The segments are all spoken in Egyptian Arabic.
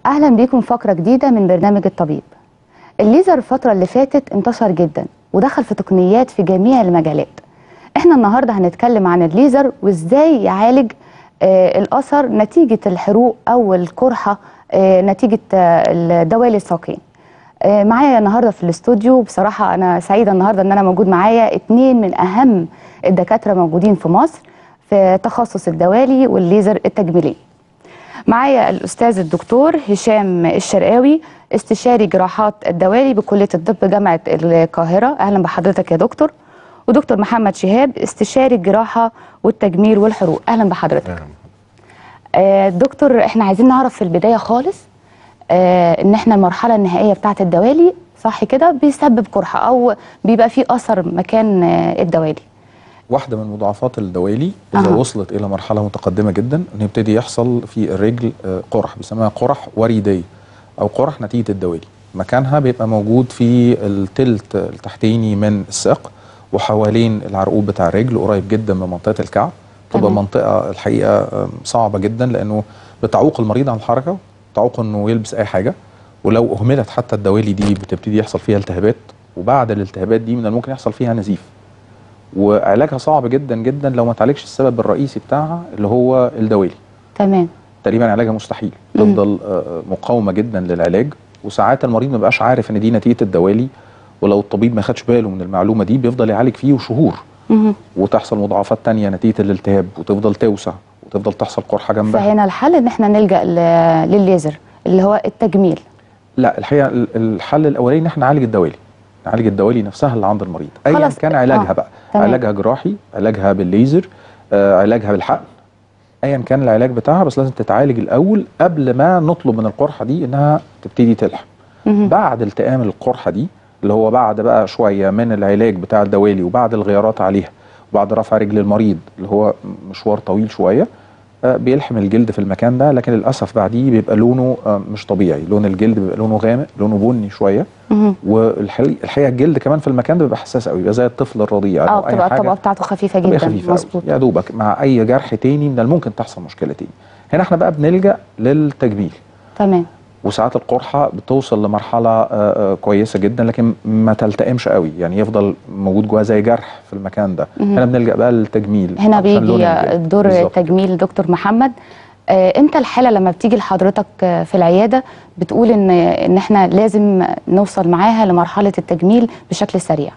اهلا بيكم فقره جديده من برنامج الطبيب الليزر الفتره اللي فاتت انتشر جدا ودخل في تقنيات في جميع المجالات احنا النهارده هنتكلم عن الليزر وازاي يعالج آه الاثر نتيجه الحروق او القرحه آه نتيجه آه الدوالي الساقين آه معايا النهارده في الاستوديو بصراحه انا سعيده النهارده ان انا موجود معايا اتنين من اهم الدكاتره موجودين في مصر في تخصص الدوالي والليزر التجميلي معايا الاستاذ الدكتور هشام الشرقاوي استشاري جراحات الدوالي بكليه الطب جامعه القاهره اهلا بحضرتك يا دكتور ودكتور محمد شهاب استشاري الجراحه والتجميل والحروق اهلا بحضرتك آه دكتور احنا عايزين نعرف في البدايه خالص آه ان احنا المرحله النهائيه بتاعه الدوالي صح كده بيسبب قرحه او بيبقى فيه اثر مكان آه الدوالي واحدة من مضاعفات الدوالي إذا أها. وصلت إلى مرحلة متقدمة جدا إن يبتدي يحصل في الرجل آه، قرح بيسموها قرح وريدية أو قرح نتيجة الدوالي مكانها بيبقى موجود في التلت التحتيني من الساق وحوالين العرقوب بتاع الرجل قريب جدا من منطقة الكعب تبقى تمام. منطقة الحقيقة آم، صعبة جدا لأنه بتعوق المريض عن الحركة تعوق إنه يلبس أي حاجة ولو أهملت حتى الدوالي دي بتبتدي يحصل فيها التهابات وبعد الالتهابات دي من الممكن يحصل فيها نزيف وعلاجها صعب جدا جدا لو ما تعالجش السبب الرئيسي بتاعها اللي هو الدوالي تمام تقريبا علاجها مستحيل مم. تفضل آه، مقاومه جدا للعلاج وساعات المريض ما بيبقاش عارف ان دي نتيجه الدوالي ولو الطبيب ما خدش باله من المعلومه دي بيفضل يعالج فيه شهور مهم. وتحصل مضاعفات تانية نتيجه الالتهاب وتفضل توسع وتفضل تحصل قرحه جنبها فهنا الحل ان احنا نلجا ل- للليزر اللي هو التجميل لا الحقيقه ال- الحل الاولاني ان احنا نعالج الدوالي نعالج الدوالي نفسها اللي عند المريض ايا خلاص، كان علاجها آه، بقى تمام. علاجها جراحي علاجها بالليزر آه، علاجها بالحقن ايا كان العلاج بتاعها بس لازم تتعالج الاول قبل ما نطلب من القرحه دي انها تبتدي تلحم مهم. بعد التئام القرحه دي اللي هو بعد بقى شويه من العلاج بتاع الدوالي وبعد الغيارات عليها وبعد رفع رجل المريض اللي هو مشوار طويل شويه آه، بيلحم الجلد في المكان ده لكن للاسف بعديه بيبقى لونه آه، مش طبيعي لون الجلد بيبقى لونه غامق لونه بني شويه مهم. والحقيقه الجلد كمان في المكان ده بيبقى حساس قوي بيبقى زي الطفل الرضيع اه أو أي بتبقى حاجة الطبقه بتاعته خفيفه بتبقى جدا خفيفة مظبوط أوي. يا دوبك مع اي جرح تاني من الممكن تحصل مشكله تاني هنا احنا بقى بنلجا للتجميل تمام وساعات القرحه بتوصل لمرحله آه، آه، كويسه جدا لكن ما تلتئمش قوي يعني يفضل موجود جواها زي جرح في المكان ده مهم. هنا بنلجا بقى للتجميل هنا عشان لون بيجي الجلد. الدور بالظبط. التجميل دكتور محمد آه، امتى الحاله لما بتيجي لحضرتك آه، في العياده بتقول ان ان احنا لازم نوصل معاها لمرحله التجميل بشكل سريع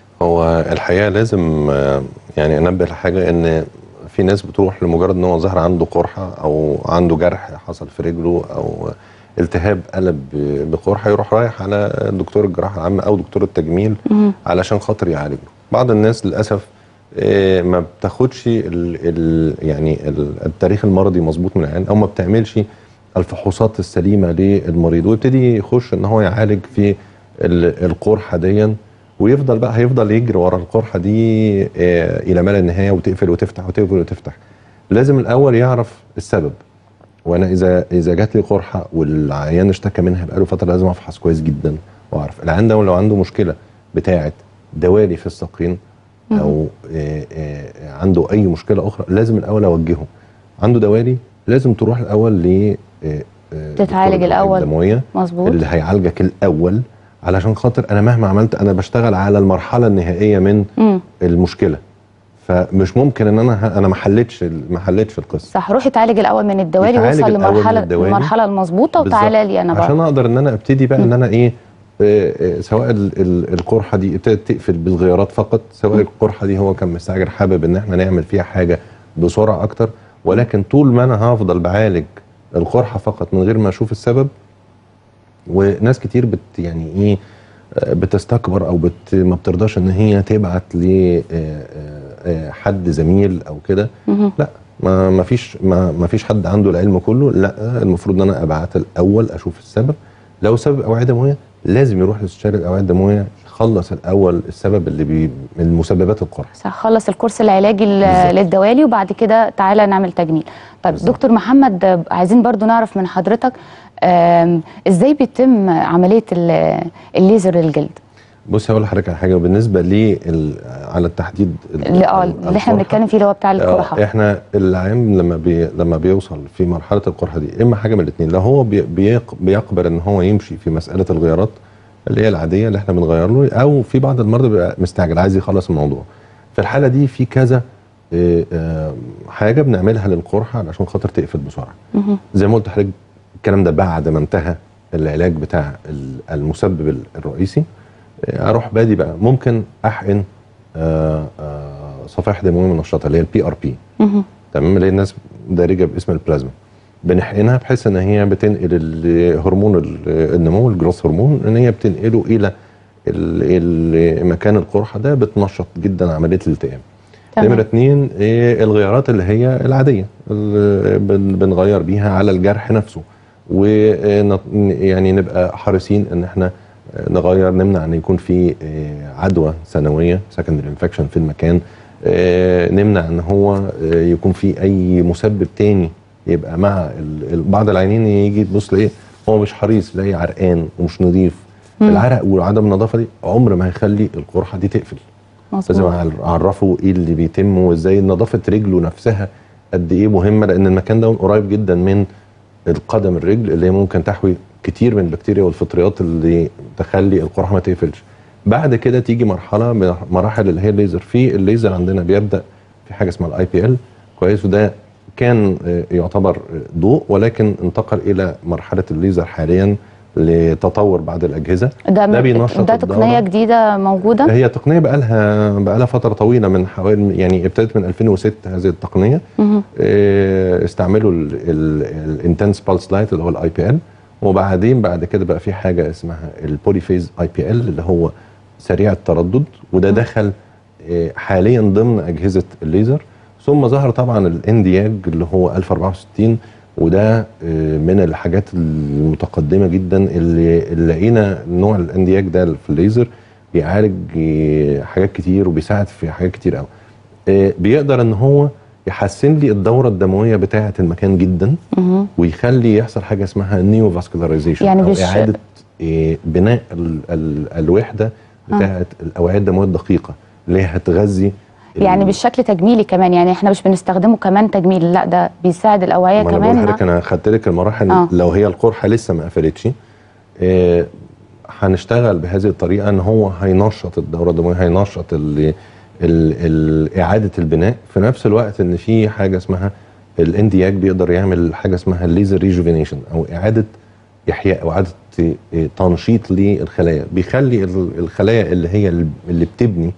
هو الحقيقه لازم آه، يعني انبه لحاجه ان في ناس بتروح لمجرد ان هو ظهر عنده قرحه او عنده جرح حصل في رجله او التهاب قلب ب- بقرحه يروح رايح على دكتور الجراحه العامه او دكتور التجميل مهم. علشان خاطر يعالجه بعض الناس للاسف آه، ما بتاخدش ال ال يعني ال- التاريخ المرضي مظبوط من العين او ما بتعملش الفحوصات السليمه للمريض ويبتدي يخش ان هو يعالج في ال- القرحه ديا ويفضل بقى هيفضل يجري ورا القرحه دي آه، الى ما لا نهايه وتقفل وتفتح وتقفل وتفتح لازم الاول يعرف السبب وانا اذا اذا جات لي قرحه والعيان اشتكى منها بقاله فتره لازم افحص كويس جدا واعرف العيان ده لو عنده مشكله بتاعه دوالي في الساقين او آه، آه، عنده اي مشكله اخرى لازم الاول اوجهه عنده دوالي لازم تروح الاول ل آه، آه، دكتور تتعالج الجراحة الأول. الدمويه مظبوط اللي هيعالجك الاول علشان خاطر انا مهما عملت انا بشتغل على المرحله النهائيه من مم. المشكله فمش ممكن ان انا ه- انا ما حلتش ال- ما حلتش القصه صح روح اتعالج الاول من الدوالي يتعالج ووصل الأول من لمرحله الدوالي. المرحله المظبوطه بالظبط. وتعالى لي انا عشان بقى اقدر ان انا ابتدي بقى ان انا ايه آه، آه، سواء ال- ال- القرحه دي ابتدت تقفل بالغيارات فقط سواء القرحه دي هو كان مستعجل حابب ان احنا نعمل فيها حاجه بسرعه اكتر ولكن طول ما انا هفضل بعالج القرحه فقط من غير ما اشوف السبب وناس كتير بت يعني ايه آه، بتستكبر او بت ما بترضاش ان هي تبعت لحد زميل او كده مهم. لا ما ما فيش ما, ما فيش حد عنده العلم كله لا المفروض ان انا ابعت الاول اشوف السبب لو سبب اوعيه دمويه لازم يروح لاستشاري الاوعيه الدمويه يخلص الاول السبب اللي بي من مسببات القرح صح خلص الكورس العلاجي ل- بالظبط. للدوالي وبعد كده تعالى نعمل تجميل طيب بالظبط. دكتور محمد آه، عايزين برضو نعرف من حضرتك آم، ازاي بيتم عمليه ال- الليزر للجلد بصي هقول لحضرتك على حاجه بالنسبه لي ال- على التحديد ال- اللي اه ال- اللي احنا القرحة. بنتكلم فيه اللي هو بتاع آه، القرحه احنا العام لما بي لما بيوصل في مرحله القرحه دي اما حاجه من الاثنين لو هو بي بيق بيقبل ان هو يمشي في مساله الغيارات اللي هي العاديه اللي احنا بنغير له او في بعض المرضى بيبقى مستعجل عايز يخلص الموضوع في الحاله دي في كذا آه، آه، حاجه بنعملها للقرحه علشان خاطر تقفل بسرعه مهم. زي ما قلت لحضرتك الكلام ده بعد ما انتهى العلاج بتاع ال- المسبب ال- الرئيسي آه، اروح بادي بقى ممكن احقن آه، آه، صفائح دمويه منشطه اللي هي البي ار بي مهم. تمام اللي هي الناس دارجه باسم البلازما بنحقنها بحيث ان هي بتنقل ال- هرمون ال- النمو الجروث هرمون ان هي بتنقله الى ال- ال- مكان القرحه ده بتنشط جدا عمليه الالتئام تمام. نمرة اتنين إيه الغيارات اللي هي العادية اللي بن- بنغير بيها على الجرح نفسه ويعني نبقى حريصين ان احنا نغير نمنع ان يكون في إيه، عدوى سنوية سكندري انفكشن في المكان إيه، نمنع ان هو إيه، يكون في اي مسبب تاني يبقى مع ال- ال- بعض العينين يجي تبص لايه هو مش حريص تلاقيه عرقان ومش نظيف العرق وعدم النظافه دي عمر ما هيخلي القرحه دي تقفل لازم مظبوط اعرفه ايه اللي بيتم وازاي نظافه رجله نفسها قد ايه مهمه لان المكان ده قريب جدا من القدم الرجل اللي هي ممكن تحوي كتير من البكتيريا والفطريات اللي تخلي القرحه ما تقفلش بعد كده تيجي مرحله من مراحل اللي هي الليزر في الليزر عندنا بيبدا في حاجه اسمها الاي بي ال كويس وده كان آه، يعتبر آه، ضوء ولكن انتقل الى مرحله الليزر حاليا لتطور بعض الاجهزه ده ده من- بينشط ده الدورة. تقنيه جديده موجوده هي تقنيه بقى لها بقى لها فتره طويله من حوالي يعني ابتدت من 2006 هذه التقنيه مهم. آه، استعملوا الانتنس بالس لايت اللي هو الاي بي ال وبعدين بعد كده بقى في حاجه اسمها البوليفيز اي بي ال اللي هو سريع التردد وده دخل آه، حاليا ضمن اجهزه الليزر ثم ظهر طبعا الاندياج اللي هو 1064 وده آه، من الحاجات المتقدمه جدا اللي اللي لقينا نوع الاندياج ده في الليزر بيعالج آه، حاجات كتير وبيساعد في حاجات كتير قوي آه، بيقدر ان هو يحسن لي الدوره الدمويه بتاعه المكان جدا مهم. ويخلي يحصل حاجه اسمها نيو فاسكولاريزيشن يعني او مش- اعاده آه، بناء ال ال الوحده بتاعه الاوعيه الدمويه الدقيقه اللي هي هتغذي ال- يعني مش شكل تجميلي كمان يعني احنا مش بنستخدمه كمان تجميل لا ده بيساعد الاوعيه ما انا بقول كمان لحضرتك انا خدت لك المراحل آه. لو هي القرحه لسه ما قفلتش آه، هنشتغل بهذه الطريقه ان هو هينشط الدوره الدمويه هينشط ال ال ال اعاده البناء في نفس الوقت ان في حاجه اسمها الاندياج بيقدر يعمل حاجه اسمها الليزر ريجوفينيشن او اعاده احياء او اعاده آه، تنشيط للخلايا بيخلي ال- الخلايا اللي هي ال- اللي بتبني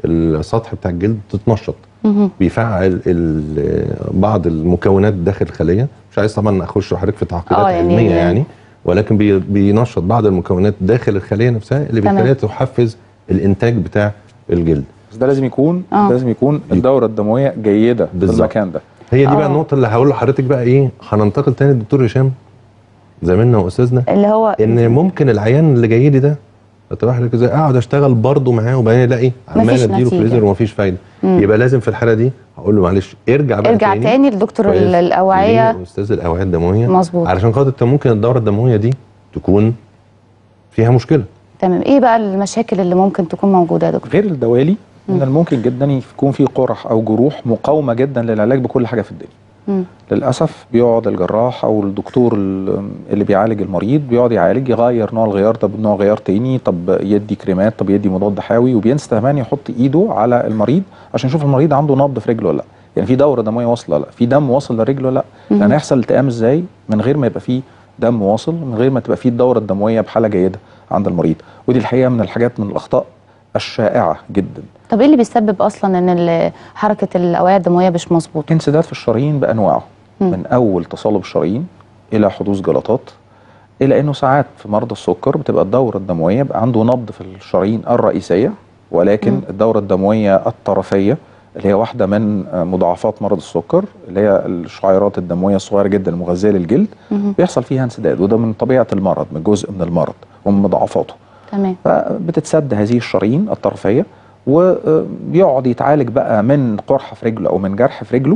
السطح بتاع الجلد تتنشط مهم. بيفعل ال- بعض المكونات داخل الخليه مش عايز طبعا اخش حضرتك في تعقيدات آه، يعني علميه ال- يعني ولكن بي- بينشط بعض المكونات داخل الخليه نفسها اللي تمام. بيخليها تحفز الانتاج بتاع الجلد بس ده لازم يكون آه. لازم يكون الدوره الدمويه جيده في بالظبط. المكان ده هي دي بقى آه. النقطه اللي هقول لحضرتك بقى ايه هننتقل تاني للدكتور هشام زميلنا واستاذنا اللي هو ان ممكن العيان اللي جاي لي ده هتبقى حضرتك ازاي اقعد اشتغل برضه معاه وبعدين الاقي عمال مفيش اديله نتيجة. فريزر ومفيش فايده مم. يبقى لازم في الحاله دي هقول له معلش ارجع بقى ارجع تاني لدكتور كويس. ال- الاوعيه ليه استاذ الاوعيه الدمويه مظبوط. علشان خاطر انت ممكن الدوره الدمويه دي تكون فيها مشكله تمام ايه بقى المشاكل اللي ممكن تكون موجوده يا دكتور غير الدوالي من الممكن جدا يكون في قرح او جروح مقاومه جدا للعلاج بكل حاجه في الدنيا مم. للاسف بيقعد الجراح او الدكتور ال- اللي بيعالج المريض بيقعد يعالج يغير نوع الغيار طب نوع غيار تاني طب يدي كريمات طب يدي مضاد حيوي وبينسى كمان يحط ايده على المريض عشان يشوف المريض عنده نبض في رجله ولا لا يعني في دوره دمويه واصله ولا لا في دم واصل لرجله ولا لا لان هيحصل التئام ازاي من غير ما يبقى فيه دم واصل من غير ما تبقى فيه الدوره الدمويه بحاله جيده عند المريض ودي الحقيقه من الحاجات من الاخطاء الشائعه جدا طب ايه اللي بيسبب اصلا ان ال- حركه الاوعيه الدمويه مش مظبوطه انسداد في الشرايين بانواعه مم. من اول تصلب الشرايين الى حدوث جلطات الى انه ساعات في مرضى السكر بتبقى الدوره الدمويه بقى عنده نبض في الشرايين الرئيسيه ولكن مم. الدوره الدمويه الطرفيه اللي هي واحده من آه، مضاعفات مرض السكر اللي هي الشعيرات الدمويه الصغيره جدا المغذيه للجلد مهم. بيحصل فيها انسداد وده من طبيعه المرض من جزء من المرض ومن مضاعفاته تمام فبتتسد هذه الشرايين الطرفيه وبيقعد يتعالج بقى من قرحه في رجله او من جرح في رجله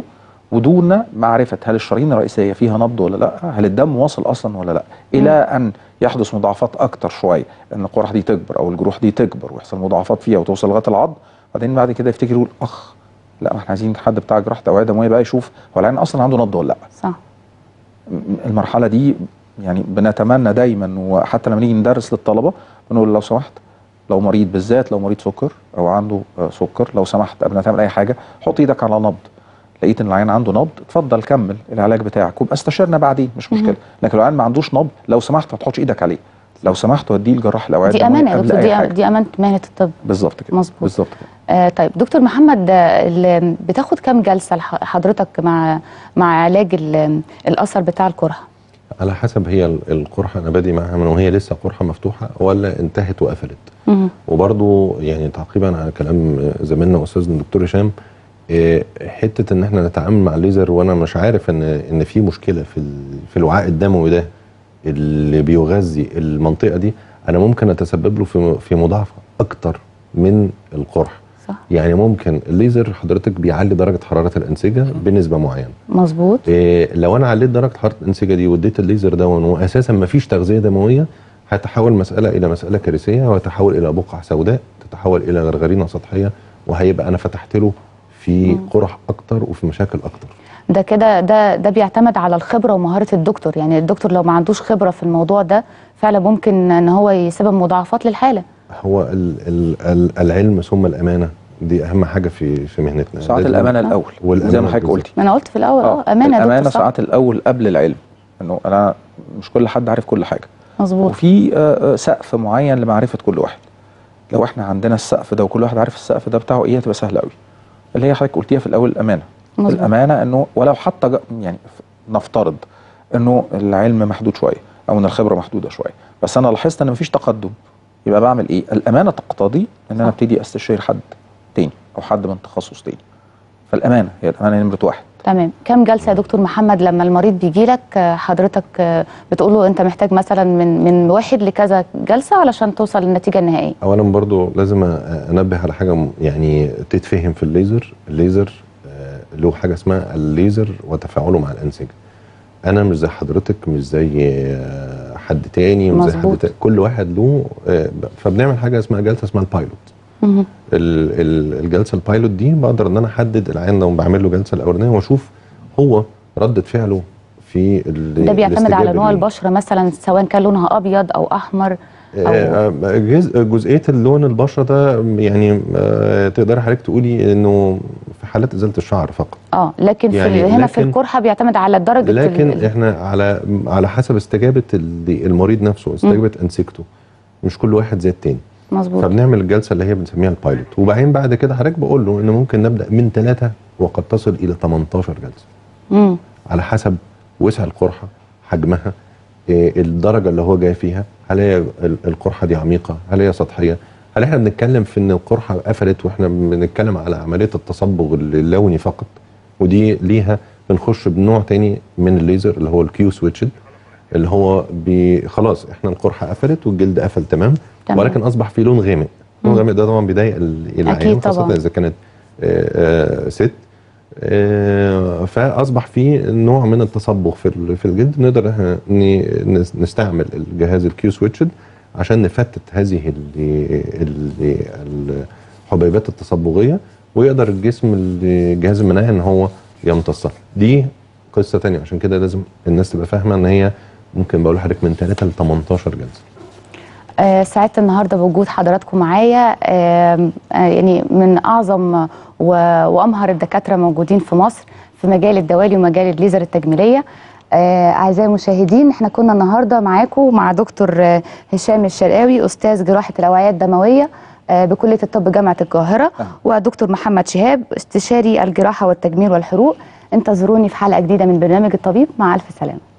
ودون معرفه هل الشرايين الرئيسيه فيها نبض ولا لا هل الدم واصل اصلا ولا لا الى ان يحدث مضاعفات اكتر شويه ان القرح دي تكبر او الجروح دي تكبر ويحصل مضاعفات فيها وتوصل لغايه العظم بعدين بعد كده يفتكر يقول اخ لا ما احنا عايزين حد بتاع جراحه اوعيه دمويه بقى يشوف هو العيان اصلا عنده نبض ولا لا صح المرحله دي يعني بنتمنى دايما وحتى لما نيجي ندرس للطلبه بنقول لو سمحت لو مريض بالذات لو مريض سكر او عنده آه، سكر لو سمحت قبل ما تعمل اي حاجه حط ايدك على نبض لقيت ان العيان عنده نبض اتفضل كمل العلاج بتاعك وابقى استشرنا بعدين مش مشكله لكن لو العيان ما عندوش نبض لو سمحت ما تحطش ايدك عليه لو سمحت وديه لجراح الاوعيه دي الدموية امانه يا قبل دكتور أي دي, حاجة. دي امانه مهنه الطب بالظبط كده مظبوط. بالظبط كده آه طيب دكتور محمد آه، ال- بتاخد كام جلسه لح- حضرتك مع مع علاج ال- الاثر بتاع القرحه على حسب هي ال- القرحه انا بادي معاها من وهي لسه قرحه مفتوحه ولا انتهت وقفلت مهم. وبرضو يعني تعقيبا على كلام زميلنا استاذنا الدكتور هشام آه، حته ان احنا نتعامل مع الليزر وانا مش عارف ان ان في مشكله في ال- في الوعاء الدموي ده اللي بيغذي المنطقه دي انا ممكن اتسبب له في في مضاعفه اكتر من القرح صح يعني ممكن الليزر حضرتك بيعلي درجه حراره الانسجه بنسبه معينه مظبوط إيه لو انا عليت درجه حراره الانسجه دي واديت الليزر ده واساسا ما فيش تغذيه دمويه هتحول مساله الى مساله كارثيه وتتحول الى بقع سوداء تتحول الى غرغرينه سطحيه وهيبقى انا فتحت له في قرح اكتر وفي مشاكل اكتر ده كده ده ده بيعتمد على الخبره ومهاره الدكتور يعني الدكتور لو ما عندوش خبره في الموضوع ده فعلا ممكن ان هو يسبب مضاعفات للحاله هو ال ال ال العلم ثم الامانه دي اهم حاجه في في مهنتنا ساعات لازم- الامانه الاول والأمانة زي ما حضرتك بالظبط. قلتي ما انا قلت في الاول اه امانه يا الامانه دكتور صح ساعات الاول قبل العلم انه انا مش كل حد عارف كل حاجه مظبوط وفي آه، آه، سقف معين لمعرفه كل واحد لو احنا عندنا السقف ده وكل واحد عارف السقف ده بتاعه ايه هتبقى سهله قوي اللي هي حضرتك قلتيها في الاول الامانه مظبوط. الامانه انه ولو حتى ج- يعني ف- نفترض انه العلم محدود شويه او ان الخبره محدوده شويه بس انا لاحظت ان مفيش تقدم يبقى بعمل ايه الامانه تقتضي ان انا صح. ابتدي استشير حد تاني او حد من تخصص تاني فالامانه هي الامانه نمره واحد تمام كم جلسه يا دكتور محمد لما المريض بيجي لك آه، حضرتك آه، بتقول له انت محتاج مثلا من من واحد لكذا جلسه علشان توصل للنتيجه النهائيه اولا برضو لازم أ- انبه على حاجه م- يعني تتفهم في الليزر الليزر آه، له حاجه اسمها الليزر وتفاعله مع الانسجه انا مش زي حضرتك مش زي آه، حد تاني مش زي حد مظبوط. تاني كل واحد له آه، ب- فبنعمل حاجه اسمها جلسه اسمها البايلوت مهم. ال- ال- الجلسه البايلوت دي بقدر ان انا احدد العيان لو بعمل له جلسه الاولانيه واشوف هو رده فعله في ال- ده بيعتمد على الاستجابة نوع ليه. البشره مثلا سواء كان لونها ابيض او احمر او آه، جزء جزئيه اللون البشره ده يعني آه، تقدري حضرتك تقولي انه في حالات ازاله الشعر فقط اه لكن في يعني هنا في لكن- القرحه بيعتمد على درجه ال- لكن ال- احنا على على حسب استجابه ال- المريض نفسه استجابه انسجته مش كل واحد زي التاني مظبوط فبنعمل الجلسه اللي هي بنسميها البايلوت وبعدين بعد كده حضرتك بقول له ان ممكن نبدا من ثلاثه وقد تصل الى 18 جلسه مم. على حسب وسع القرحه حجمها إيه الدرجه اللي هو جاي فيها هل هي ال- القرحه دي عميقه هل هي سطحيه هل احنا بنتكلم في ان القرحه قفلت واحنا بنتكلم على عمليه التصبغ اللوني فقط ودي ليها بنخش بنوع تاني من الليزر اللي هو الكيو سويتشد اللي هو بي خلاص احنا القرحه قفلت والجلد قفل تمام, تمام. ولكن اصبح في لون غامق اللون الغامق ده طبعا بيضايق ال- العيان أكيد طبعاً. خاصه اذا كانت آه، آه، ست آه، فاصبح في نوع من التصبغ في ال- في الجلد نقدر إحنا ن- نس- نستعمل الجهاز الكيو سويتشد عشان نفتت هذه ال- ال- الحبيبات التصبغيه ويقدر الجسم الجهاز المناعي ان هو يمتصها دي قصه تانية عشان كده لازم الناس تبقى فاهمه ان هي ممكن بقول لحضرتك من 3 ل 18 جلسه آه سعدت النهارده بوجود حضراتكم معايا آه آه يعني من اعظم و- وامهر الدكاتره موجودين في مصر في مجال الدوالي ومجال الليزر التجميليه آه اعزائي المشاهدين احنا كنا النهارده معاكم مع دكتور آه هشام الشرقاوي استاذ جراحه الاوعيه الدمويه آه بكليه الطب جامعه القاهره أهلا. ودكتور محمد شهاب استشاري الجراحه والتجميل والحروق انتظروني في حلقه جديده من برنامج الطبيب مع الف سلامه